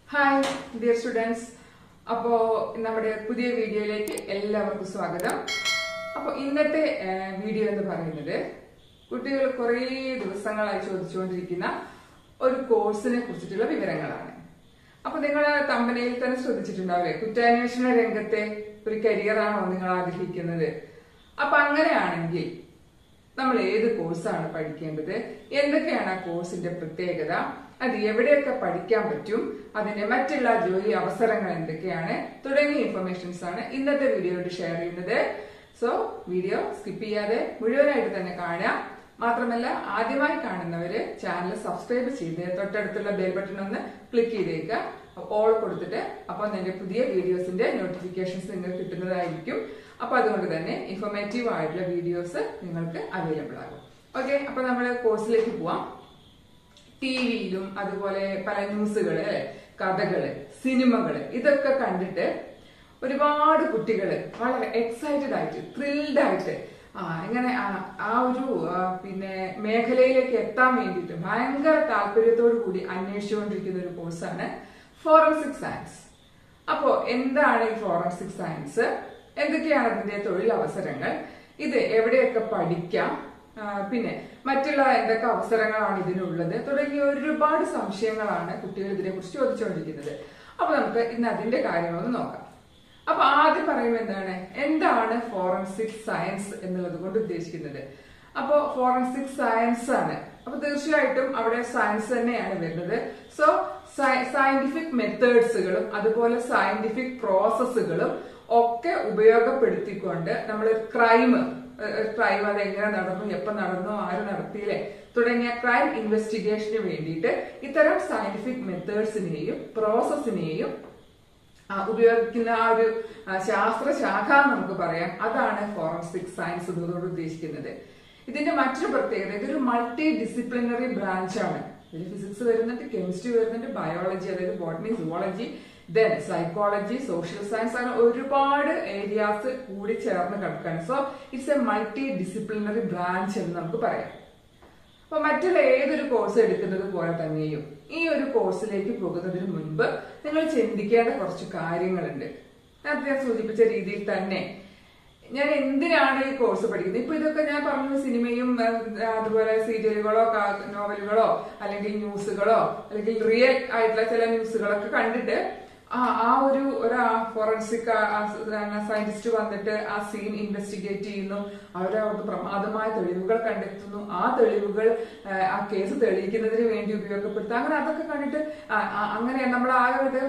hi dear students അപ്പോ നമ്മുടെ പുതിയ വീഡിയോയിലേക്ക് എല്ലാവർക്കും സ്വാഗതം അപ്പോൾ ഇന്നത്തെ ആ, വീഡിയോ എന്ന് പറയുന്നത് കുട്ടികൾ കുറേ ദിവസങ്ങളായി ചോദിച്ചുകൊണ്ടിരിക്കുന്ന ഒരു കോഴ്സിനെ കുറിച്ചിട്ടുള്ള വിവരങ്ങളാണ് അപ്പൊ നിങ്ങൾ തമ്പനയിൽ തന്നെ ശ്രദ്ധിച്ചിട്ടുണ്ടാവില്ലേ കുറ്റാന്വേഷണ രംഗത്തെ ഒരു കരിയറാണോ നിങ്ങൾ ആഗ്രഹിക്കുന്നത് അപ്പൊ അങ്ങനെയാണെങ്കിൽ നമ്മൾ ഏത് കോഴ്സാണ് പഠിക്കേണ്ടത് എന്തൊക്കെയാണ് ആ കോഴ്സിന്റെ പ്രത്യേകത അത് എവിടെയൊക്കെ പഠിക്കാൻ പറ്റും അതിന്റെ മറ്റുള്ള ജോലി അവസരങ്ങൾ എന്തൊക്കെയാണ് തുടങ്ങിയ ഇൻഫർമേഷൻസ് ആണ് ഇന്നത്തെ വീഡിയോയിൽ ഷെയർ ചെയ്യുന്നത് സോ വീഡിയോ സ്കിപ്പ് ചെയ്യാതെ മുഴുവനായിട്ട് തന്നെ കാണുക മാത്രമല്ല ആദ്യമായി കാണുന്നവര് ചാനൽ സബ്സ്ക്രൈബ് ചെയ്ത് തൊട്ടടുത്തുള്ള ബെൽ ബട്ടൺ ഒന്ന് ക്ലിക്ക് ചെയ്തേക്കുക ഓൾ കൊടുത്തിട്ട് അപ്പൊ എന്റെ പുതിയ വീഡിയോസിന്റെ നോട്ടിഫിക്കേഷൻസ് നിങ്ങൾക്ക് കിട്ടുന്നതായിരിക്കും അപ്പൊ അതുകൊണ്ട് തന്നെ ഇൻഫോർമേറ്റീവ് ആയിട്ടുള്ള വീഡിയോസ് നിങ്ങൾക്ക് അവൈലബിൾ ആകും ഓക്കെ അപ്പൊ നമ്മൾ കോഴ്സിലേക്ക് പോവാം ടി വിയിലും അതുപോലെ പല ന്യൂസുകള് അല്ലെ കഥകള് സിനിമകള് ഇതൊക്കെ കണ്ടിട്ട് ഒരുപാട് കുട്ടികൾ വളരെ എക്സൈറ്റഡ് ആയിട്ട് ത്രിൽഡ് ആയിട്ട് ആ ഇങ്ങനെ ആ- ആ ഒരു ആ, പിന്നെ മേഖലയിലേക്ക് എത്താൻ വേണ്ടിയിട്ട് ഭയങ്കര താല്പര്യത്തോടു കൂടി അന്വേഷിച്ചുകൊണ്ടിരിക്കുന്ന ഒരു കോഴ്സാണ് ഫോറൻസിക് സയൻസ് അപ്പോ എന്താണ് ഈ ഫോറൻസിക് സയൻസ് എന്തൊക്കെയാണ് അതിന്റെ തൊഴിലവസരങ്ങൾ ഇത് എവിടെയൊക്കെ പഠിക്കാം ആ, പിന്നെ മറ്റുള്ള എന്തൊക്കെ അവസരങ്ങളാണ് ഇതിനുള്ളത് തുടങ്ങിയ ഒരുപാട് സംശയങ്ങളാണ് കുട്ടികൾ ഇതിനെ കുറിച്ച് ചോദിച്ചുകൊണ്ടിരിക്കുന്നത് അപ്പൊ നമുക്ക് ഇന്ന് അതിന്റെ കാര്യങ്ങളൊന്ന് നോക്കാം അപ്പൊ ആദ്യം പറയുമ്പോൾ എന്താണ് എന്താണ് ഫോറൻസിക് സയൻസ് എന്നുള്ളത് കൊണ്ട് ഉദ്ദേശിക്കുന്നത് അപ്പോ ഫോറൻസിക് സയൻസ് ആണ് അപ്പൊ തീർച്ചയായിട്ടും അവിടെ സയൻസ് തന്നെയാണ് വരുന്നത് സോ സയന്റിഫിക് മെത്തേഡ്സുകളും അതുപോലെ സയന്റിഫിക് പ്രോസസ്സുകളും ഒക്കെ ഉപയോഗപ്പെടുത്തിക്കൊണ്ട് നമ്മൾ ക്രൈം ക്രൈം അത് എങ്ങനെ നടന്നു എപ്പോ നടന്നു ആര് നടത്തിയില്ലേ തുടങ്ങിയ ക്രൈം ഇൻവെസ്റ്റിഗേഷന് വേണ്ടിയിട്ട് ഇത്തരം സയന്റിഫിക് മെത്തേഡ്സിനെയും പ്രോസസ്സിനെയും ആ, ഉപയോഗിക്കുന്ന ആ ഒരു ആ, ശാസ്ത്രശാഖ എന്ന് നമുക്ക് പറയാം അതാണ് ഫോറൻസിക് സയൻസ് എന്നതോട് ഉദ്ദേശിക്കുന്നത് ഇതിന്റെ മറ്റൊരു പ്രത്യേകത ഇതൊരു മൾട്ടി ഡിസിപ്ലിനറി ബ്രാഞ്ച് ആണ് ഇതിൽ ഫിസിക്സ് വരുന്നുണ്ട് കെമിസ്ട്രി വരുന്നുണ്ട് ബയോളജി അതായത് botany zoology then psychology social science അങ്ങനെ ഒരുപാട് ഏരിയാസ് കൂടി ചേർന്ന് കിടക്കുകയാണ് so it's a multidisciplinary branch എന്ന് നമുക്ക് പറയാം അപ്പൊ മറ്റുള്ള ഏതൊരു കോഴ്സ് എടുക്കുന്നത് പോലെ തന്നെയും ഈ ഒരു കോഴ്സിലേക്ക് പോകുന്നതിന് മുൻപ് നിങ്ങൾ ചിന്തിക്കേണ്ട കുറച്ച് കാര്യങ്ങളുണ്ട് നേരത്തെ ഞാൻ സൂചിപ്പിച്ച രീതിയിൽ തന്നെ ഞാൻ എന്തിനാണ് ഈ കോഴ്സ് പഠിക്കുന്നത് ഇപ്പൊ ഇതൊക്കെ ഞാൻ പറഞ്ഞ സിനിമയും ആ, അതുപോലെ സീരിയലുകളോ കാ- നോവലുകളോ അല്ലെങ്കിൽ ന്യൂസുകളോ അല്ലെങ്കിൽ റിയൽ ആയിട്ടുള്ള ചില ന്യൂസുകളൊക്കെ കണ്ടിട്ട് ആ ആ ഒരു ഒരു ഫോറൻസിക് സയന്റിസ്റ്റ് വന്നിട്ട് ആ സീൻ ഇൻവെസ്റ്റിഗേറ്റ് ചെയ്യുന്നു അവരെ അവർക്ക് പ്രമാദമായ തെളിവുകൾ കണ്ടെത്തുന്നു ആ തെളിവുകൾ ആ, ആ കേസ് തെളിയിക്കുന്നതിന് വേണ്ടി ഉപയോഗപ്പെടുത്തുക അങ്ങനെ അതൊക്കെ കണ്ടിട്ട് ആ, ആ, അങ്ങനെ നമ്മൾ ആ ഒരു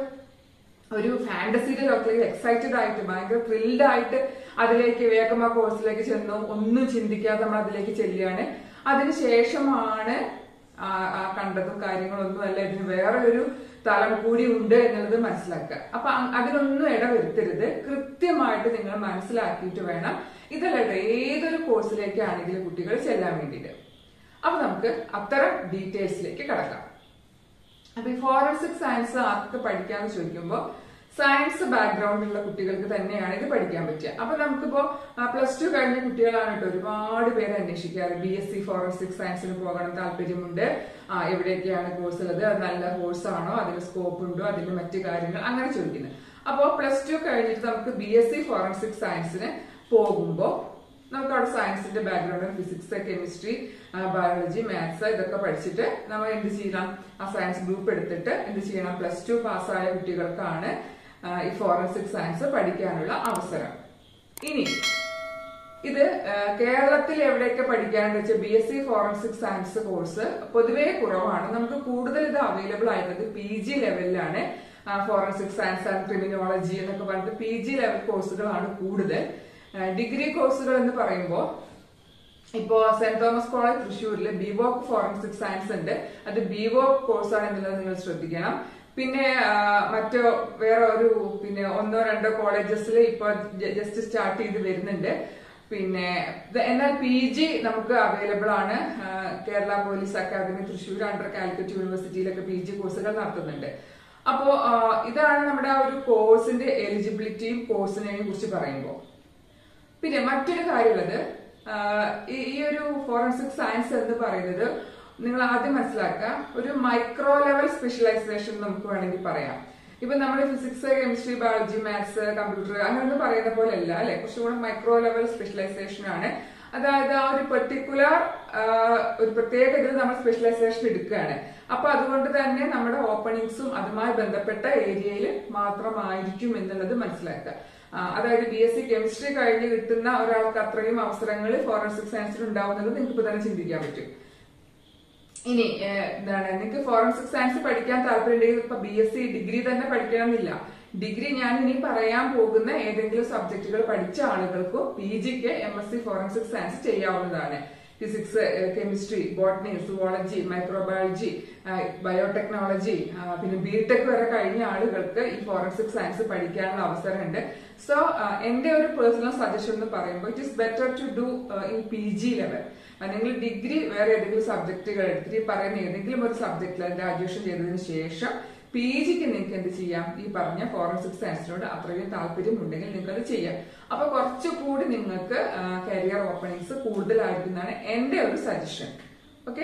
ഒരു ഫാന്റസിയുടെ ലോകത്തിലേക്ക് എക്സൈറ്റഡ് ആയിട്ട് ഭയങ്കര ത്രില്ഡ് ആയിട്ട് അതിലേക്ക് വേഗം ആ കോഴ്സിലേക്ക് ചെന്നു ഒന്നും ചിന്തിക്കാതെ നമ്മൾ അതിലേക്ക് ചെല്ലുകയാണ് അതിനുശേഷമാണ് ആ ആ കണ്ടതും കാര്യങ്ങളൊന്നും അല്ല ഇതിന് വേറെ ഒരു തലം കൂടി ഉണ്ട് എന്നുള്ളത് മനസ്സിലാക്കുക അപ്പൊ അ- അതിനൊന്നും ഇടവരുത്തരുത് കൃത്യമായിട്ട് നിങ്ങൾ മനസ്സിലാക്കിയിട്ട് വേണം ഇതല്ലാതെ ഏതൊരു കോഴ്സിലേക്കാണെങ്കിലും കുട്ടികൾ ചെല്ലാൻ വേണ്ടിയിട്ട് അപ്പൊ നമുക്ക് അത്തരം ഡീറ്റെയിൽസിലേക്ക് കടക്കാം അപ്പൊ ഈ ഫോറൻസിക് സയൻസ് ആർക്ക് പഠിക്കാന്ന് ചോദിക്കുമ്പോൾ സയൻസ് ബാക്ക്ഗ്രൗണ്ട് ഉള്ള കുട്ടികൾക്ക് തന്നെയാണ് ഇത് പഠിക്കാൻ പറ്റുക അപ്പൊ നമുക്കിപ്പോ പ്ലസ് ടു കഴിഞ്ഞ കുട്ടികളാണ് കേട്ടോ ഒരുപാട് പേര് അന്വേഷിക്കാറ് ബി എസ് സി ഫോറൻസിക് സയൻസിന് പോകണം താല്പര്യമുണ്ട് ആ എവിടെയൊക്കെയാണ് കോഴ്സ് ഉള്ളത് അത് നല്ല കോഴ്സ് ആണോ അതിന് സ്കോപ്പ് ഉണ്ടോ അതിന്റെ മറ്റു കാര്യങ്ങൾ അങ്ങനെ ചോദിക്കുന്നത് അപ്പോൾ പ്ലസ് ടു കഴിഞ്ഞിട്ട് നമുക്ക് ബി എസ് സി ഫോറൻസിക് സയൻസിന് പോകുമ്പോൾ നമുക്ക് അവിടെ സയൻസിന്റെ background physics chemistry biology maths ഇതൊക്കെ പഠിച്ചിട്ട് നമ്മൾ എന്ത് ചെയ്യണം ആ സയൻസ് ഗ്രൂപ്പ് എടുത്തിട്ട് എന്ത് ചെയ്യണം പ്ലസ് ടു പാസ്സായ കുട്ടികൾക്കാണ് ആ, ഈ ഫോറൻസിക് സയൻസ് പഠിക്കാനുള്ള അവസരം ഇനി ഇത് ആ, കേരളത്തിൽ എവിടെയൊക്കെ പഠിക്കാനെന്ന് വെച്ചാൽ B S C forensic science course പൊതുവേ കുറവാണ് നമുക്ക് കൂടുതൽ ഇത് അവൈലബിൾ ആയിട്ടുള്ളത് പി ജി ലെവലിലാണ് ഫോറൻസിക് സയൻസ് ആൻഡ് ക്രിമിനോളജി എന്നൊക്കെ പറഞ്ഞിട്ട് പി ജി ലെവൽ കോഴ്സുകളാണ് കൂടുതൽ ഡിഗ്രി കോഴ്സുകൾ എന്ന് പറയുമ്പോൾ ഇപ്പോ സെന്റ് തോമസ് കോളേജ് തൃശ്ശൂരിൽ ബിവോക് ഫോറൻസിക് സയൻസ് ഉണ്ട് അത് ബിവോക് കോഴ്സാണ് എന്നുള്ളത് നിങ്ങൾ ശ്രദ്ധിക്കണം പിന്നെ ആ, മറ്റോ വേറെ ഒരു പിന്നെ ഒന്നോ രണ്ടോ കോളേജസിൽ ഇപ്പൊ ജസ്റ്റ് സ്റ്റാർട്ട് ചെയ്ത് വരുന്നുണ്ട് പിന്നെ ഇത് എന്നാൽ പി ജി നമുക്ക് അവൈലബിൾ ആണ് ആ, Kerala police academy Thrissur under Calicut യൂണിവേഴ്സിറ്റിയിലൊക്കെ പി ജി കോഴ്സുകൾ നടത്തുന്നുണ്ട് അപ്പോ ആ, ഇതാണ് നമ്മുടെ ആ ഒരു കോഴ്സിന്റെ എലിജിബിലിറ്റിയും കോഴ്സിനെയും കുറിച്ച് പറയുമ്പോൾ പിന്നെ മറ്റൊരു കാര്യമുള്ളത് ആഹ് ഈ ഈ ഒരു ഫോറൻസിക് സയൻസ് എന്ന് പറയുന്നത് നിങ്ങൾ ആദ്യം മനസ്സിലാക്കുക ഒരു മൈക്രോ ലെവൽ സ്പെഷ്യലൈസേഷൻ നമുക്ക് വേണമെങ്കിൽ പറയാം ഇപ്പൊ നമ്മൾ physics chemistry biology maths computer അങ്ങനെയൊന്നും പറയുന്ന പോലെ അല്ല അല്ലെ കുറച്ചുകൂടെ മൈക്രോ ലെവൽ സ്പെഷ്യലൈസേഷൻ ആണ് അതായത് ആ ഒരു പെർട്ടിക്കുലർ ഒരു പ്രത്യേക ഇതിൽ നമ്മൾ സ്പെഷ്യലൈസേഷൻ എടുക്കുകയാണ് അപ്പൊ അതുകൊണ്ട് തന്നെ നമ്മുടെ ഓപ്പണിങ്സും അതുമായി ബന്ധപ്പെട്ട ഏരിയയിൽ മാത്രമായിരിക്കും എന്നുള്ളത് മനസ്സിലാക്കുക ആ, അതായത് ബി എസ് സി കെമിസ്ട്രി കഴിഞ്ഞ് കിട്ടുന്ന ഒരാൾക്ക് അത്രയും അവസരങ്ങൾ ഫോറൻസിക് സയൻസിൽ ഉണ്ടാവുന്നത് നിങ്ങൾക്ക് ഇപ്പൊ തന്നെ ചിന്തിക്കാൻ പറ്റും ഇനി ഏഹ്, എന്താണ് നിങ്ങൾക്ക് ഫോറൻസിക് സയൻസ് പഠിക്കാൻ താല്പര്യമുണ്ടെങ്കിൽ ഇപ്പൊ ബി എസ് സി ഡിഗ്രി തന്നെ പഠിക്കണമെന്നില്ല ഡിഗ്രി ഞാൻ ഇനി പറയാൻ പോകുന്ന ഏതെങ്കിലും സബ്ജക്റ്റുകൾ പഠിച്ച ആളുകൾക്കും പി ജിക്ക് M S C forensic science ചെയ്യാവുന്നതാണ് physics chemistry botany zoology microbiology biotechnology പിന്നെ ബി ടെക് വരെ കഴിഞ്ഞ ആളുകൾക്ക് ഈ ഫോറൻസിക് സയൻസ് പഠിക്കാനുള്ള അവസരമുണ്ട് സോ എന്റെ ഒരു പേഴ്സണൽ സജഷൻ എന്ന് പറയുമ്പോൾ it is better to do in P G level നിങ്ങൾ ഡിഗ്രി വേറെ ഏതെങ്കിലും സബ്ജക്റ്റുകൾ എടുത്തിട്ട് ഈ പറയുന്ന ഏതെങ്കിലും ഒരു സബ്ജക്റ്റിൽ ഗ്രാജുവേഷൻ ചെയ്തതിന് ശേഷം പി ജിക്ക് നിങ്ങൾക്ക് എന്ത് ചെയ്യാം ഈ പറഞ്ഞ ഫോറൻസിക് സയൻസിനോട് അത്രയും താല്പര്യം ഉണ്ടെങ്കിൽ നിങ്ങൾക്ക് അത് ചെയ്യാം അപ്പൊ കുറച്ചുകൂടി നിങ്ങൾക്ക് കരിയർ ഓപ്പണിങ്സ് കൂടുതലായിരിക്കുന്നതാണ് എന്റെ ഒരു സജഷൻ ഓക്കെ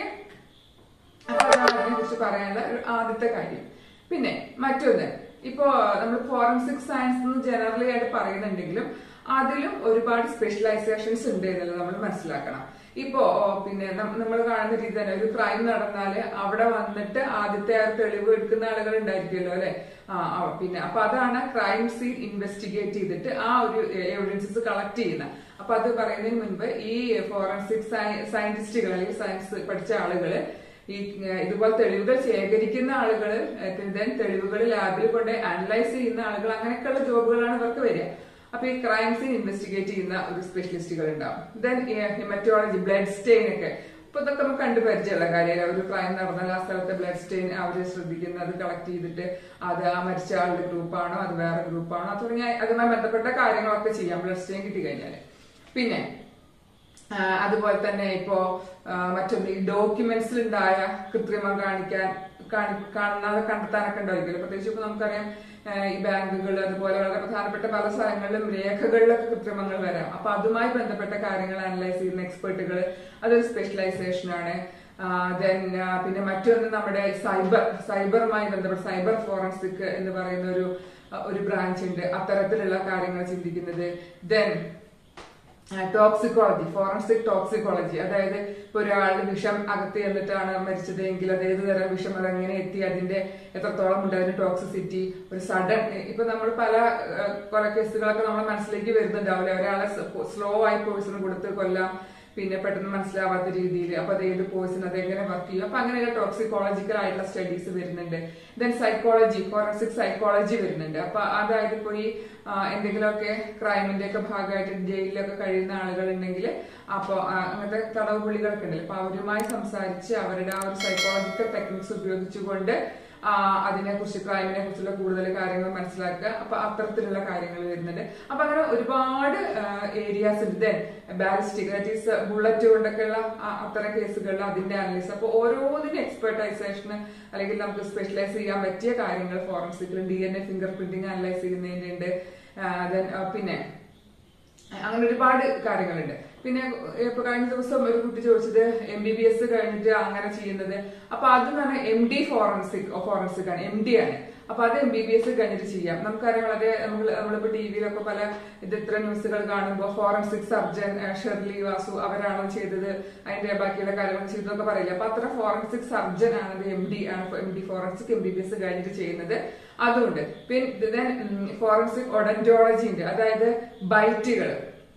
അപ്പൊ അതാണ് അതിനെ കുറിച്ച് പറയാനുള്ള ഒരു ആദ്യത്തെ കാര്യം പിന്നെ മറ്റൊന്ന് ഇപ്പോ നമ്മൾ ഫോറൻസിക് സയൻസ് ജനറലി ആയിട്ട് പറയുന്നുണ്ടെങ്കിലും അതിലും ഒരുപാട് സ്പെഷ്യലൈസേഷൻസ് ഉണ്ട് എന്നുള്ളത് നമ്മൾ മനസ്സിലാക്കണം ഇപ്പോ ഓ, പിന്നെ നമ്മൾ കാണുന്ന രീതി തന്നെ ഒരു ക്രൈം നടന്നാല് അവിടെ വന്നിട്ട് ആദ്യത്തെ ആ തെളിവ് എടുക്കുന്ന ആളുകൾ ഉണ്ടായിരിക്കുമല്ലോ അല്ലെ ആ ആ, പിന്നെ അപ്പൊ അതാണ് ക്രൈം സീൻ ഇൻവെസ്റ്റിഗേറ്റ് ചെയ്തിട്ട് ആ ഒരു എവിഡൻസസ് കളക്ട് ചെയ്യുന്ന അപ്പൊ അത് പറയുന്നതിന് മുൻപ് ഈ ഫോറൻസിക് സയന്റിസ്റ്റുകൾ അല്ലെങ്കിൽ സയൻസ് പഠിച്ച ആളുകള് ഈ ഏഹ്, ഇതുപോലെ തെളിവുകൾ ശേഖരിക്കുന്ന ആളുകള് ദെൻ തെളിവുകൾ ലാബിൽ കൊണ്ട് അനലൈസ് ചെയ്യുന്ന ആളുകൾ അങ്ങനെയൊക്കെയുള്ള ജോബുകളാണ് ഇവർക്ക് വരിക അപ്പൊ ഈ ക്രൈം സീൻ ഇൻവെസ്റ്റിഗേറ്റ് ചെയ്യുന്ന ഒരു സ്പെഷ്യലിസ്റ്റുകൾ ഉണ്ടാവും ദെൻ ഹിമറ്റോളജി ബ്ലഡ് സ്റ്റെയിൻ ഒക്കെ ഇപ്പൊ ഇതൊക്കെ നമുക്ക് കണ്ടു പരിചയമുള്ള കാര്യമല്ല ഒരു ക്രൈം നടന്നാൽ ആ സ്ഥലത്തെ ബ്ലഡ് സ്റ്റെയിൻ അവര് ശ്രദ്ധിക്കുന്നത് അത് കളക്ട് ചെയ്തിട്ട് അത് ആ മരിച്ച ആളുടെ ഗ്രൂപ്പാണോ അത് വേറെ ഗ്രൂപ്പാണോ തുടങ്ങിയ അതുമായി ബന്ധപ്പെട്ട കാര്യങ്ങളൊക്കെ ചെയ്യാം ബ്ലഡ് സ്റ്റെയിൻ കിട്ടി കഴിഞ്ഞാല് പിന്നെ ആ, അതുപോലെ തന്നെ ഇപ്പോ ആ, മറ്റൊന്ന് ഈ ഡോക്യുമെന്റ്സിൽ ഉണ്ടായ കൃത്രിമം കാണിക്കാൻ കാണി- കാണുന്നത് കണ്ടെത്താനൊക്കെ ഉണ്ടായിരിക്കുമല്ലോ പ്രത്യേകിച്ച് ഇപ്പൊ നമുക്കറിയാം ആ, ഈ ബാങ്കുകൾ അതുപോലെ വളരെ പ്രധാനപ്പെട്ട പല സ്ഥലങ്ങളിലും രേഖകളിലൊക്കെ കൃത്രിമങ്ങൾ വരാം അപ്പൊ അതുമായി ബന്ധപ്പെട്ട കാര്യങ്ങൾ അനലൈസ് ചെയ്യുന്ന എക്സ്പെർട്ടുകൾ അതൊരു സ്പെഷ്യലൈസേഷൻ ആണ് ദെൻ പിന്നെ മറ്റൊന്ന് നമ്മുടെ സൈബർ സൈബറുമായി ബന്ധപ്പെട്ട സൈബർ ഫോറൻസിക് എന്ന് പറയുന്ന ഒരു ഒരു ബ്രാഞ്ച് ഉണ്ട് അത്തരത്തിലുള്ള കാര്യങ്ങൾ ചിന്തിക്കുന്നത് ദെൻ ടോക്സിക്കോളജി ഫോറൻസിക് ടോക്സിക്കോളജി അതായത് ഇപ്പൊ ഒരാൾ വിഷം അകത്ത് ചെന്നിട്ടാണ് മരിച്ചത് എങ്കിൽ അത് ഏത് തരം വിഷം അത് എങ്ങനെ എത്തി അതിന്റെ എത്രത്തോളം ഉണ്ട് അതിന്റെ ടോക്സിസിറ്റി ഒരു സഡൻ ഇപ്പൊ നമ്മൾ പല ഏഹ്, കൊല കേസുകളൊക്കെ നമ്മുടെ മനസ്സിലേക്ക് വരുന്നുണ്ടാവില്ല ഒരാളെ സ്ലോ ആയി പോയിസൺ കൊടുത്ത് കൊല്ലാം പിന്നെ പെട്ടെന്ന് മനസ്സിലാവാത്ത രീതിയിൽ അപ്പൊ അത് ഏത് പോയിസൺ അത് എങ്ങനെ വർക്ക് ചെയ്യും അപ്പൊ അങ്ങനെയുള്ള ടോക്സിക്കോളജിക്കൽ ആയിട്ടുള്ള സ്റ്റഡീസ് വരുന്നുണ്ട് ദെൻ സൈക്കോളജി ഫോറൻസിക് സൈക്കോളജി വരുന്നുണ്ട് അപ്പൊ അതായത് ഇപ്പൊ ഈ ആ, എന്തെങ്കിലുമൊക്കെ ക്രൈമിന്റെ ഒക്കെ ഭാഗമായിട്ട് ജയിലിലൊക്കെ കഴിയുന്ന ആളുകൾ ഉണ്ടെങ്കിൽ അപ്പൊ ആ, അങ്ങനത്തെ തടവ് പുള്ളികളൊക്കെ ഉണ്ടല്ലോ അപ്പൊ അവരുമായി സംസാരിച്ച് അവരുടെ ആ ഒരു സൈക്കോളജിക്കൽ ടെക്നിക്സ് ഉപയോഗിച്ചുകൊണ്ട് ആ, അതിനെ കുറിച്ച് ക്രൈമിനെ കുറിച്ചുള്ള കൂടുതൽ കാര്യങ്ങൾ മനസ്സിലാക്കുക അപ്പൊ അത്തരത്തിലുള്ള കാര്യങ്ങൾ വരുന്നുണ്ട് അപ്പൊ അങ്ങനെ ഒരുപാട് ഏരിയാസ് ഉണ്ട് then ballistic that is bullet കൊണ്ടൊക്കെയുള്ള ആ- അത്തരം കേസുകളിൽ അതിന്റെ അനലൈസ് അപ്പൊ ഓരോന്നിന്റെ എക്സ്പെർട്ടൈസേഷന് അല്ലെങ്കിൽ നമുക്ക് സ്പെഷ്യലൈസ് ചെയ്യാൻ പറ്റിയ കാര്യങ്ങൾ ഫോറൻസിക്കിലും D N A finger fingerprinting analyse ചെയ്യുന്നതിന്റെ ഉണ്ട് ദെൻ പിന്നെ അങ്ങനെ ഒരുപാട് കാര്യങ്ങളുണ്ട് പിന്നെ ഇപ്പൊ കഴിഞ്ഞ ദിവസം ഒരു കുട്ടി ചോദിച്ചത് എം ബി ബി എസ് കഴിഞ്ഞിട്ട് അങ്ങനെ ചെയ്യുന്നത് അപ്പൊ അത് പറഞ്ഞാൽ എം ഡി ഫോറൻസിക് ഫോറൻസിക് ആണ് എം ഡി ആണ് അപ്പൊ അത് എം ബി ബി എസ് കഴിഞ്ഞിട്ട് ചെയ്യാം നമുക്കറിയാം വളരെ നമ്മൾ നമ്മളിപ്പോ ടി വിയിലൊക്കെ പല ഇത് ഇത്ര ന്യൂസുകൾ കാണുമ്പോൾ ഫോറൻസിക് സർജൻ ഷെർലി വാസു അവരാണോ ചെയ്തത് അതിന്റെ ബാക്കിയുള്ള കാര്യങ്ങൾ ചെയ്തതൊക്കെ പറയില്ല അപ്പൊ അത്ര ഫോറൻസിക് സർജൻ ആണ് എം ഡി ആണ് M D forensic M B B S കഴിഞ്ഞിട്ട് ചെയ്യുന്നത് അതുകൊണ്ട് പിന്നെ ഫോറൻസിക് ഒഡന്റോളജി ഉണ്ട് അതായത് ബൈറ്റുകൾ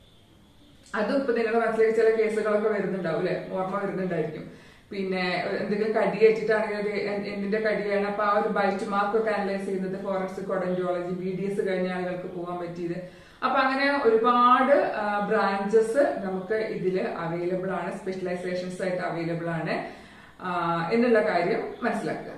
അതും ഇപ്പൊ നിങ്ങളുടെ മനസ്സിലേക്ക് ചില കേസുകളൊക്കെ വരുന്നുണ്ടാവും അല്ലെ ഓർമ്മ വരുന്നുണ്ടായിരിക്കും പിന്നെ എന്തെങ്കിലും കടിയേറ്റിട്ടാണെങ്കിൽ അത് എ- എന്തിന്റെ കടിയാണ് അപ്പൊ ആ ഒരു ബൈറ്റ് മാർക്ക് ഒക്കെ അനലൈസ് ചെയ്യുന്നത് forensic odontology B D S കഴിഞ്ഞ ആളുകൾക്ക് പോകാൻ പറ്റിയത് അപ്പൊ അങ്ങനെ ഒരുപാട് ബ്രാഞ്ചസ് നമുക്ക് ഇതില് അവൈലബിൾ ആണ് സ്പെഷ്യലൈസേഷൻസ് ആയിട്ട് അവൈലബിൾ ആണ് ആ, എന്നുള്ള കാര്യം മനസ്സിലാക്കുക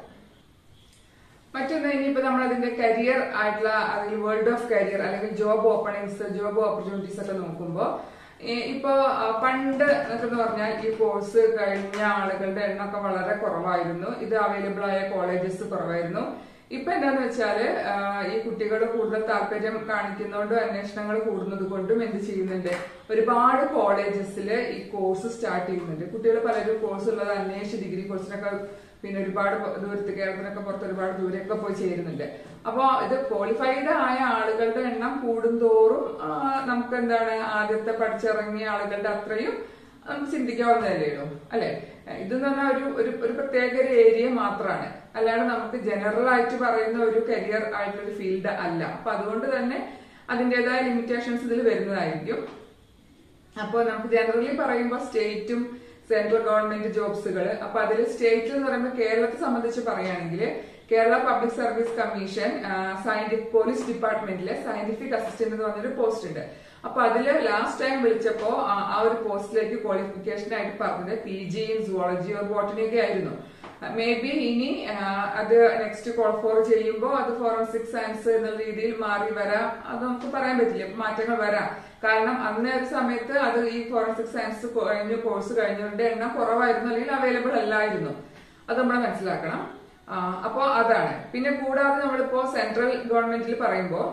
മറ്റൊന്ന് ഇനിയിപ്പോ നമ്മൾ അതിന്റെ കരിയർ ആയിട്ടുള്ള അതിൽ വേൾഡ് ഓഫ് കരിയർ അല്ലെങ്കിൽ ജോബ് ഓപ്പണിങ്സ് ജോബ് ഓപ്പർച്യൂണിറ്റീസ് ഒക്കെ നോക്കുമ്പോൾ ഇപ്പോ ആ, പണ്ട് എന്നൊക്കെ എന്ന് പറഞ്ഞാൽ ഈ കോഴ്സ് കഴിഞ്ഞ ആളുകളുടെ എണ്ണമൊക്കെ വളരെ കുറവായിരുന്നു ഇത് അവൈലബിൾ ആയ കോളേജസ് കുറവായിരുന്നു ഇപ്പൊ എന്താന്ന് വെച്ചാല് ആ, ഈ കുട്ടികൾ കൂടുതൽ താല്പര്യം കാണിക്കുന്നതുകൊണ്ടും അന്വേഷണങ്ങൾ കൂടുന്നത് കൊണ്ടും എന്ത് ചെയ്യുന്നുണ്ട് ഒരുപാട് കോളേജസിൽ ഈ കോഴ്സ് സ്റ്റാർട്ട് ചെയ്യുന്നുണ്ട് കുട്ടികൾ പലരും കോഴ്സ് ഉള്ളത് അന്വേഷിച്ച് ഡിഗ്രി കോഴ്സിനൊക്കെ പിന്നെ ഒരുപാട് പ- ദൂരത്ത് കേരളത്തിനൊക്കെ പുറത്ത് ഒരുപാട് ദൂരെയൊക്കെ പോയി ചേരുന്നുണ്ട് അപ്പൊ ഇത് ക്വാളിഫൈഡ് ആയ ആളുകളുടെ എണ്ണം കൂടുന്തോറും ആ, നമുക്ക് എന്താണ് ആദ്യത്തെ പഠിച്ചിറങ്ങിയ ആളുകളുടെ അത്രയും നമുക്ക് ചിന്തിക്കാവുന്നതല്ലേ ഉള്ളൂ അല്ലെ ഇതെന്ന് പറഞ്ഞാൽ ഒരു ഒരു ഒരു പ്രത്യേക ഒരു ഏരിയ മാത്രമാണ് അല്ലാണ്ട് നമുക്ക് ജനറൽ ആയിട്ട് പറയുന്ന ഒരു കരിയർ ആയിട്ടുള്ള ഒരു ഫീൽഡ് അല്ല അപ്പൊ അതുകൊണ്ട് തന്നെ അതിൻ്റെതായ ലിമിറ്റേഷൻസ് ഇതിൽ വരുന്നതായിരിക്കും അപ്പോൾ നമുക്ക് ജനറലി പറയുമ്പോൾ സ്റ്റേറ്റും സെൻട്രൽ ഗവൺമെന്റ് ജോബ്സുകൾ അപ്പൊ അതിൽ സ്റ്റേറ്റ് എന്ന് പറയുമ്പോൾ കേരളത്തെ സംബന്ധിച്ച് പറയുകയാണെങ്കിൽ Kerala public service commission scientific police ഡിപ്പാർട്ട്മെന്റിലെ സയന്റിഫിക് അസിസ്റ്റന്റ് എന്ന് പറഞ്ഞൊരു പോസ്റ്റ് ഉണ്ട് അപ്പൊ അതില് ലാസ്റ്റ് ടൈം വിളിച്ചപ്പോ ആ ആ ഒരു പോസ്റ്റിലേക്ക് ക്വാളിഫിക്കേഷൻ ആയിട്ട് പറഞ്ഞത് P G in zoology or botany ഒക്കെ ആയിരുന്നു മേ ബി ഇനി ആ, അത് നെക്സ്റ്റ് കോൾ ഫോർ ചെയ്യുമ്പോൾ അത് ഫോറൻസിക് സയൻസ് എന്നുള്ള രീതിയിൽ മാറി വരാം അത് നമുക്ക് പറയാൻ പറ്റില്ല മാറ്റങ്ങൾ വരാം കാരണം അന്ന് ഒരു സമയത്ത് അത് ഈ ഫോറൻസിക് സയൻസ് കഴിഞ്ഞ കോഴ്സ് കഴിഞ്ഞവരുടെ എണ്ണം കുറവായിരുന്നു അല്ലെങ്കിൽ അവൈലബിൾ അല്ലായിരുന്നു അത് നമ്മൾ മനസ്സിലാക്കണം ആ, അപ്പോ അതാണ് പിന്നെ കൂടാതെ നമ്മളിപ്പോ സെൻട്രൽ ഗവൺമെന്റിൽ പറയുമ്പോൾ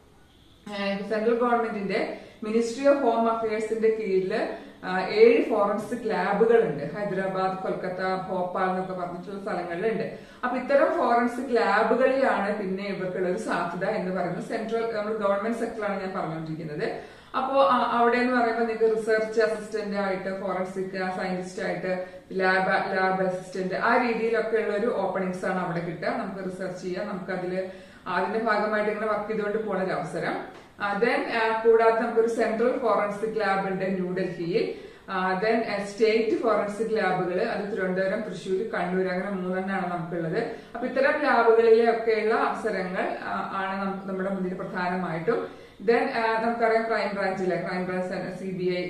സെൻട്രൽ ഗവൺമെന്റിന്റെ മിനിസ്ട്രി ഓഫ് ഹോം അഫയേഴ്സിന്റെ കീഴിൽ ഏഴ് ഫോറൻസിക് ലാബുകളുണ്ട് ഹൈദരാബാദ് കൊൽക്കത്ത ഭോപ്പാൽ എന്നൊക്കെ പറഞ്ഞിട്ടുള്ള സ്ഥലങ്ങളിലുണ്ട് അപ്പൊ ഇത്തരം ഫോറൻസിക് ലാബുകളിലാണ് പിന്നെ ഇവർക്കുള്ള ഒരു സാധ്യത എന്ന് പറയുന്നത് സെൻട്രൽ നമ്മൾ ഗവൺമെന്റ് സെക്ടറാണ് ഞാൻ പറഞ്ഞുകൊണ്ടിരിക്കുന്നത് അപ്പോ ആ- അവിടെ എന്ന് പറയുമ്പോൾ നിങ്ങൾക്ക് റിസർച്ച് അസിസ്റ്റന്റ് ആയിട്ട് ഫോറൻസിക് സയന്റിസ്റ്റ് ആയിട്ട് ലാബ് ലാബ് അസിസ്റ്റന്റ് ആ രീതിയിലൊക്കെ ഉള്ള ഒരു ഓപ്പണിങ്സ് ആണ് അവിടെ കിട്ടുക നമുക്ക് റിസർച്ച് ചെയ്യാം നമുക്ക് അതില് അതിന്റെ ഭാഗമായിട്ട് ഇങ്ങനെ വർക്ക് ചെയ്തുകൊണ്ട് പോണ ഒരു അവസരം ദെൻ കൂടാതെ നമുക്കൊരു സെൻട്രൽ ഫോറൻസിക് ലാബ് ഉണ്ട് ന്യൂഡൽഹിയിൽ ദെൻ സ്റ്റേറ്റ് ഫോറൻസിക് ലാബുകൾ അത് തിരുവനന്തപുരം തൃശ്ശൂർ കണ്ണൂർ അങ്ങനെ മൂന്നെണ്ണമാണ് നമുക്കുള്ളത് അപ്പൊ ഇത്തരം ലാബുകളിലെ ഒക്കെയുള്ള അവസരങ്ങൾ ആ, ആണ് നമുക്ക് നമ്മുടെ മുന്നിൽ പ്രധാനമായിട്ടും ദെൻ നമുക്കറിയാം ക്രൈം ബ്രാഞ്ചിലെ crime branch C B I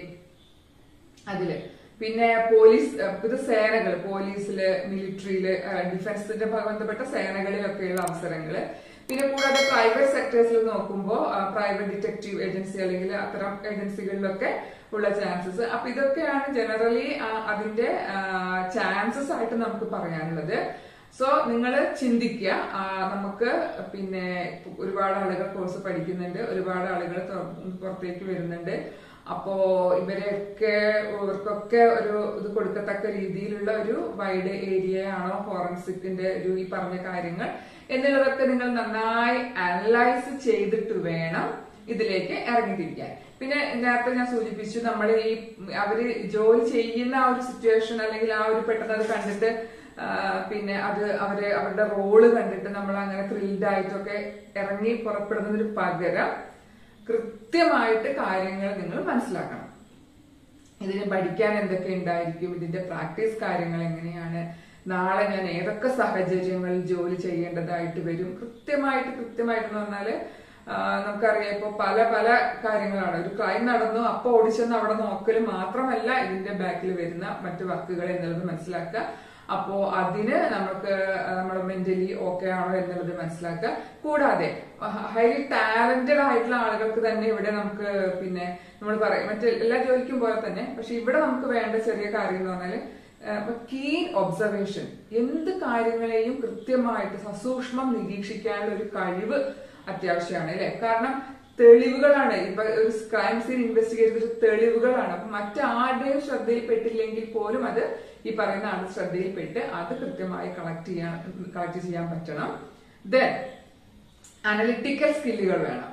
അതില് പിന്നെ പോലീസ് അഹ് ഇത് സേനകൾ പോലീസില് മിലിറ്ററിയില് ഡിഫൻസിന്റെ ബന്ധപ്പെട്ട സേനകളിലൊക്കെയുള്ള അവസരങ്ങള് പിന്നെ കൂടാതെ പ്രൈവറ്റ് സെക്ടേഴ്സിൽ നോക്കുമ്പോൾ പ്രൈവറ്റ് ഡിറ്റക്റ്റീവ് ഏജൻസി അല്ലെങ്കിൽ അത്തരം ഏജൻസികളിലൊക്കെ ഉള്ള ചാൻസസ് അപ്പൊ ഇതൊക്കെയാണ് ജനറലി അതിന്റെ ചാൻസസ് ആയിട്ട് നമുക്ക് പറയാനുള്ളത് സോ നിങ്ങൾ ചിന്തിക്കുക ആ, നമുക്ക് പിന്നെ ഒരുപാട് ആളുകൾ കോഴ്സ് പഠിക്കുന്നുണ്ട് ഒരുപാട് ആളുകൾ പുറത്തേക്ക് വരുന്നുണ്ട് അപ്പോ ഇവരെയൊക്കെ ഇവർക്കൊക്കെ ഒരു ഇത് കൊടുക്കത്തക്ക രീതിയിലുള്ള ഒരു വൈഡ് ഏരിയ ആണോ ഫോറൻസിക്കിന്റെ ഒരു ഈ പറഞ്ഞ കാര്യങ്ങൾ എന്നുള്ളതൊക്കെ നിങ്ങൾ നന്നായി അനലൈസ് ചെയ്തിട്ട് വേണം ഇതിലേക്ക് ഇറങ്ങിത്തിരിക്കാൻ പിന്നെ നേരത്തെ ഞാൻ സൂചിപ്പിച്ചു നമ്മൾ ഈ അവര് ജോലി ചെയ്യുന്ന ആ ഒരു സിറ്റുവേഷൻ അല്ലെങ്കിൽ ആ ഒരു പെട്ടെന്ന് അത് കണ്ടിട്ട് ആ, പിന്നെ അത് അവര് അവരുടെ റോള് കണ്ടിട്ട് നമ്മൾ അങ്ങനെ ത്രിൽഡ് ആയിട്ടൊക്കെ ഇറങ്ങി പുറപ്പെടുന്നതിന് പകരം കൃത്യമായിട്ട് കാര്യങ്ങൾ നിങ്ങൾ മനസ്സിലാക്കണം ഇതിന് പഠിക്കാൻ എന്തൊക്കെ ഉണ്ടായിരിക്കും ഇതിന്റെ പ്രാക്ടീസ് കാര്യങ്ങൾ എങ്ങനെയാണ് നാളെ ഞാൻ ഏതൊക്കെ സാഹചര്യങ്ങളിൽ ജോലി ചെയ്യേണ്ടതായിട്ട് വരും കൃത്യമായിട്ട് കൃത്യമായിട്ട് എന്ന് പറഞ്ഞാല് ആ, നമുക്കറിയാം ഇപ്പൊ പല പല കാര്യങ്ങളാണ് ഒരു ക്രൈം നടന്നു അപ്പൊ ഓടിച്ചെന്ന് അവിടെ നോക്കൽ മാത്രമല്ല ഇതിന്റെ ബാക്കിൽ വരുന്ന മറ്റു വർക്കുകൾ എന്നുള്ളത് മനസ്സിലാക്കുക അപ്പോ അതിന് നമുക്ക് നമ്മൾ മെന്റലി ഓക്കെ ആണോ എന്നുള്ളത് മനസ്സിലാക്കുക കൂടാതെ ഹൈലി ടാലന്റഡ് ആയിട്ടുള്ള ആളുകൾക്ക് തന്നെ ഇവിടെ നമുക്ക് പിന്നെ നമ്മൾ പറയും മറ്റേ എല്ലാ ജോലിക്കും പോലെ തന്നെ പക്ഷെ ഇവിടെ നമുക്ക് വേണ്ട ചെറിയ കാര്യം എന്ന് പറഞ്ഞാല് കീൻ ഒബ്സർവേഷൻ എന്ത് കാര്യങ്ങളെയും കൃത്യമായിട്ട് സസൂക്ഷ്മം നിരീക്ഷിക്കാനുള്ള ഒരു കഴിവ് അത്യാവശ്യമാണ് അല്ലെ കാരണം തെളിവുകളാണ് ഇപ്പൊ ഒരു ക്രൈം സീൻ ഇൻവെസ്റ്റിഗേറ്റ് ചെയ്ത തെളിവുകളാണ് അപ്പൊ മറ്റാരുടെയും ശ്രദ്ധയിൽപ്പെട്ടില്ലെങ്കിൽ പോലും അത് ഈ പറയുന്ന ആളുടെ ശ്രദ്ധയിൽപ്പെട്ട് അത് കൃത്യമായി കളക്ട് ചെയ്യാൻ കളക്ട് ചെയ്യാൻ പറ്റണം ദെൻ അനലിറ്റിക്കൽ സ്കില്ലുകൾ വേണം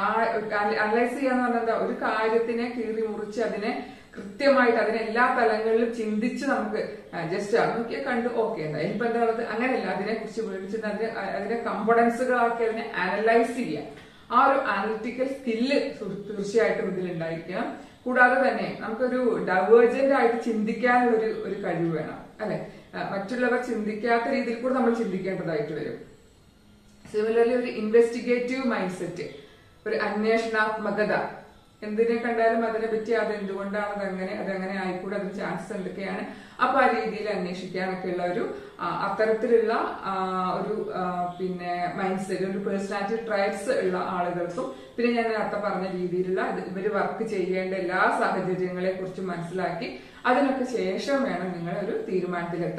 അനലൈസ് ചെയ്യാന്ന് പറഞ്ഞാൽ എന്താ ഒരു കാര്യത്തിനെ കീറി മുറിച്ച് അതിനെ കൃത്യമായിട്ട് അതിനെ എല്ലാ തലങ്ങളിലും ചിന്തിച്ച് നമുക്ക് ജസ്റ്റ് അത് നോക്കിയാൽ കണ്ടു ഓക്കെ എന്താ ഇനിയിപ്പോ എന്താ ഉള്ളത് അങ്ങനെയല്ല അതിനെ കുറിച്ച് മേടിച്ചിട്ട് അതിനെ അതിന്റെ കമ്പോണൻസുകളാക്കി അതിനെ അനലൈസ് ചെയ്യാം ആ ഒരു അനലിറ്റിക്കൽ സ്കില്ല് തീർച്ചയായിട്ടും ഇതിൽ ഉണ്ടായിരിക്കണം കൂടാതെ തന്നെ നമുക്കൊരു ഡൈവേർജന്റ് ആയിട്ട് ചിന്തിക്കാനുള്ള ഒരു ഒരു കഴിവ് വേണം അല്ലെ മറ്റുള്ളവർ ചിന്തിക്കാത്ത രീതിയിൽ കൂടെ നമ്മൾ ചിന്തിക്കേണ്ടതായിട്ട് വരും സിമിലർലി ഒരു ഇൻവെസ്റ്റിഗേറ്റീവ് മൈൻഡ് സെറ്റ് ഒരു അന്വേഷണാത്മകത എന്തിനെ കണ്ടാലും അതിനെ പറ്റി അത് എന്തുകൊണ്ടാണ് അതങ്ങനെ അതെങ്ങനെ ആയിക്കൂടെ അതിന് ചാൻസസ് എന്തൊക്കെയാണ് അപ്പൊ ആ രീതിയിൽ അന്വേഷിക്കാനൊക്കെ ഉള്ള ഒരു ആ, അത്തരത്തിലുള്ള ആ, ഒരു ആ, പിന്നെ മൈൻഡ് സെറ്റ് ഒരു പേഴ്സണാലിറ്റി ട്രൈറ്റ്സ് ഉള്ള ആളുകൾക്കും പിന്നെ ഞാൻ നേരത്തെ പറഞ്ഞ രീതിയിലുള്ള ഇത് ഇവര് വർക്ക് ചെയ്യേണ്ട എല്ലാ സാഹചര്യങ്ങളെ കുറിച്ച് മനസ്സിലാക്കി അതിനൊക്കെ ശേഷം വേണം നിങ്ങൾ ഒരു തീരുമാനത്തിലെത്താൻ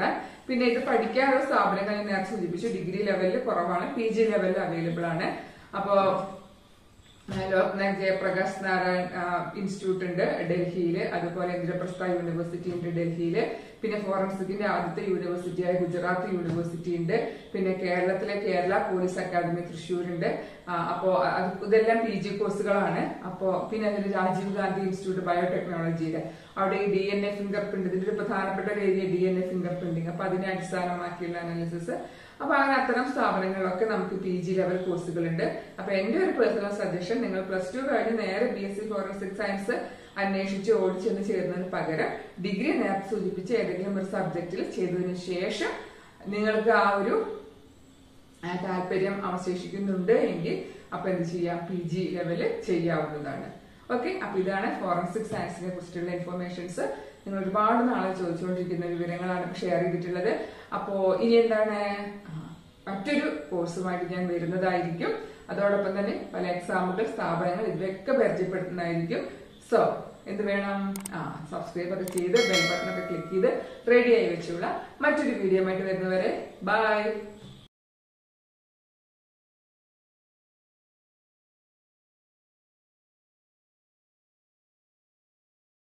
പിന്നെ ഇത് പഠിക്കാനുള്ള സ്ഥാപനങ്ങൾ ഞാൻ നേരത്തെ സൂചിപ്പിച്ചു ഡിഗ്രി ലെവലിൽ കുറവാണ് പി ജി ലെവലിൽ അവൈലബിൾ ആണ് അപ്പോ ലോക്നാഥ് ജയപ്രകാശ് നാരായൺ ഇൻസ്റ്റിറ്റ്യൂട്ട് ഉണ്ട് ഡൽഹിയിൽ അതുപോലെ ഇന്ദ്രപ്രസ്ഥ യൂണിവേഴ്സിറ്റി ഉണ്ട് ഡൽഹിയിൽ പിന്നെ ഫോറൻസിക്കിന്റെ ആദ്യത്തെ യൂണിവേഴ്സിറ്റിയായ ഗുജറാത്ത് യൂണിവേഴ്സിറ്റി ഉണ്ട് പിന്നെ കേരളത്തിലെ കേരള പോലീസ് അക്കാദമി തൃശ്ശൂരുണ്ട് അപ്പോ അത് ഇതെല്ലാം പി ജി കോഴ്സുകളാണ് അപ്പോ പിന്നെ അതിൽ രാജീവ് ഗാന്ധി ഇൻസ്റ്റിറ്റ്യൂട്ട് ബയോടെക്നോളജിയിൽ അവിടെ ഈ D N A finger print ഇതിന്റെ ഒരു പ്രധാനപ്പെട്ട ഒരു area D N A finger printing അപ്പൊ അതിനെ അടിസ്ഥാനമാക്കിയുള്ള അനാലിസിസ് അപ്പൊ അങ്ങനെ അത്തരം സ്ഥാപനങ്ങളിലൊക്കെ നമുക്ക് പി ജി ലെവൽ കോഴ്സുകളുണ്ട് അപ്പൊ എന്റെ ഒരു പേഴ്സണൽ സജഷൻ നിങ്ങൾ പ്ലസ് ടു കഴിഞ്ഞ് നേരെ B S C forensic science അന്വേഷിച്ച് ഓടിച്ചെന്ന് ചേരുന്നതിന് പകരം ഡിഗ്രി നേരത്തെ സൂചിപ്പിച്ച ഏതെങ്കിലും ഒരു സബ്ജക്റ്റിൽ ചെയ്തതിനു ശേഷം നിങ്ങൾക്ക് ആ ഒരു ആ താല്പര്യം അവശേഷിക്കുന്നുണ്ട് എങ്കിൽ അപ്പൊ എന്ത് ചെയ്യാം പി ജി ലെവല് ചെയ്യാവുന്നതാണ് ഓക്കെ അപ്പൊ ഇതാണ് ഫോറൻസിക് സയൻസിനെ കുറിച്ചിട്ടുള്ള ഇൻഫർമേഷൻസ് നിങ്ങൾ ഒരുപാട് നാളെ ചോദിച്ചുകൊണ്ടിരിക്കുന്ന വിവരങ്ങളാണ് ഷെയർ ചെയ്തിട്ടുള്ളത് അപ്പോ ഇനി എന്താണ് ആ, മറ്റൊരു കോഴ്സുമായിട്ട് ഞാൻ വരുന്നതായിരിക്കും അതോടൊപ്പം തന്നെ പല എക്സാമുകൾ സ്ഥാപനങ്ങൾ ഇവയൊക്കെ പരിചയപ്പെടുത്തുന്നതായിരിക്കും സോ എന്ത് വേണം ആ സബ്സ്ക്രൈബ് ഒക്കെ ചെയ്ത് ബെൽ ബട്ടൺ ഒക്കെ ക്ലിക്ക് ചെയ്ത് റെഡി ആയി വെച്ചുള്ള മറ്റൊരു വീഡിയോ ആയിട്ട് വരുന്നവരെ ബൈ